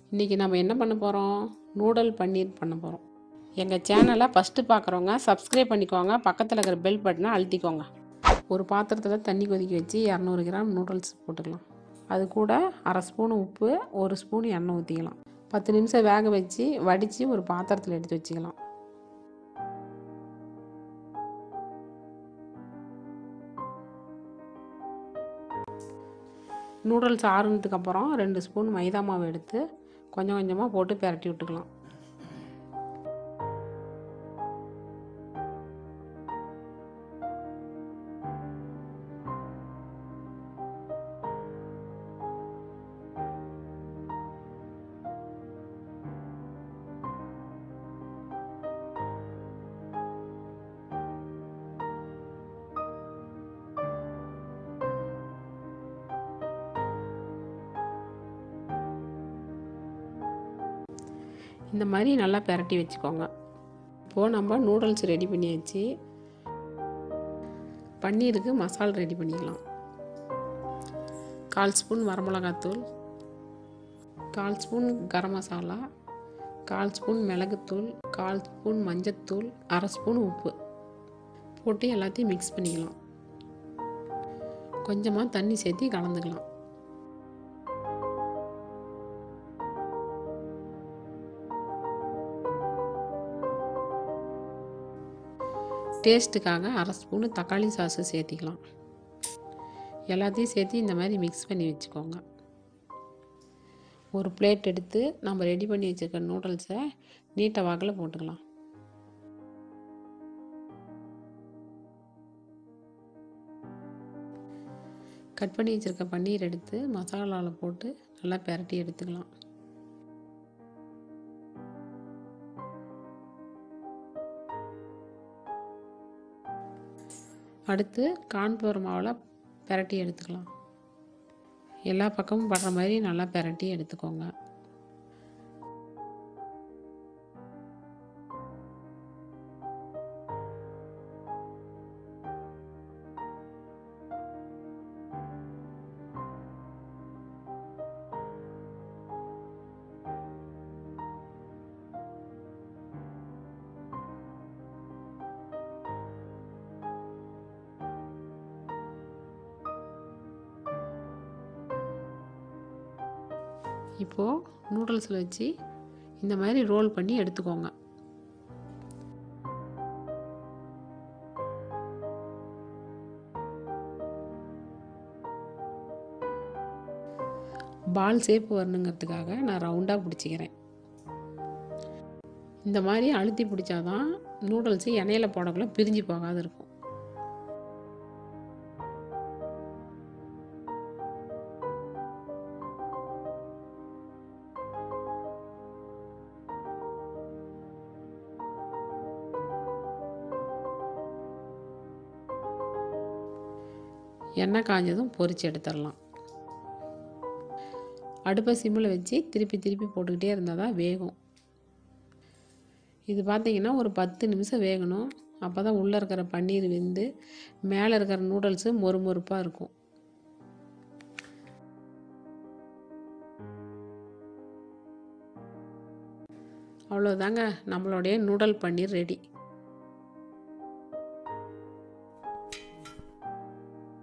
இன்றைக்கி நம்ம என்ன பண்ண போகிறோம் நூடல் பன்னீர் பண்ண போகிறோம் எங்கள் சேனலை ஃபஸ்ட்டு பார்க்குறவங்க சப்ஸ்கிரைப் பண்ணிக்கோங்க பக்கத்தில் இருக்கிற பெல் பட்டனை அழுத்திக்கோங்க ஒரு பாத்திரத்தில் தண்ணி கொதிக்க வச்சு இரநூறு கிராம் நூடுல்ஸ் போட்டுக்கலாம் அது கூட அரை ஸ்பூன் உப்பு ஒரு ஸ்பூன் எண்ணெய் ஊற்றிக்கலாம் பத்து நிமிஷம் வேக வச்சு வடித்து ஒரு பாத்திரத்தில் எடுத்து வச்சுக்கலாம் நூடுல்ஸ் ஆறுனதுக்கப்புறம் ரெண்டு ஸ்பூன் மைதா மாவு எடுத்து கொஞ்சம் கொஞ்சமாக போட்டு பிரட்டி விட்டுக்கலாம் இந்த மாதிரி நல்லா பிரட்டி வச்சுக்கோங்க இப்போது நம்ம நூடுல்ஸ் ரெடி பண்ணியாச்சு பன்னீருக்கு மசால் ரெடி பண்ணிக்கலாம் கால் ஸ்பூன் வரமிளகாத்தூள் கால் ஸ்பூன் கரம் மசாலா கால் ஸ்பூன் மிளகுத்தூள் கால் ஸ்பூன் மஞ்சத்தூள் அரை ஸ்பூன் உப்பு போட்டு எல்லாத்தையும் மிக்ஸ் பண்ணிக்கலாம் கொஞ்சமாக தண்ணி சேர்த்து கலந்துக்கலாம் டேஸ்ட்டுக்காக அரை ஸ்பூனு தக்காளி சாஸு சேர்த்திக்கலாம் எல்லாத்தையும் சேர்த்து இந்த மாதிரி மிக்ஸ் பண்ணி வச்சுக்கோங்க ஒரு பிளேட் எடுத்து நம்ம ரெடி பண்ணி வச்சுருக்க நூடுல்ஸை நீட்டை வாக்கில் போட்டுக்கலாம் கட் பண்ணி வச்சுருக்க பன்னீர் எடுத்து மசாலாவில் போட்டு நல்லா பிரட்டி எடுத்துக்கலாம் அடுத்து கான்பூர் மாவில் பிரட்டி எடுத்துக்கலாம் எல்லா பக்கமும் படுற மாதிரி நல்லா பிரட்டி எடுத்துக்கோங்க இப்போது நூடுல்ஸில் வச்சு இந்த மாதிரி ரோல் பண்ணி எடுத்துக்கோங்க பால் சேப்பு வரணுங்கிறதுக்காக நான் ரவுண்டாக பிடிச்சிக்கிறேன் இந்த மாதிரி அழுத்தி பிடிச்சாதான் நூடுல்ஸு எண்ணெயில் போடக்குள்ள பிரிஞ்சு போகாது இருக்கும் எண்ணெய் காஞ்சதும் பொரிச்சு எடுத்துடலாம் அடுப்பை சிம்மில் வச்சு திருப்பி திருப்பி போட்டுக்கிட்டே இருந்தால் தான் வேகும் இது பார்த்திங்கன்னா ஒரு பத்து நிமிஷம் வேகணும் அப்போ தான் உள்ளே இருக்கிற பன்னீர் வெந்து மேலே இருக்கிற நூடுல்ஸு மொறு மொறுப்பாக இருக்கும் அவ்வளோதாங்க நம்மளுடைய நூடல் பன்னீர் ரெடி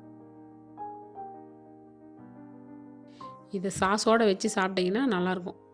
இதை சாஸோடு வச்சு சாப்பிட்டிங்கன்னா நல்லாயிருக்கும்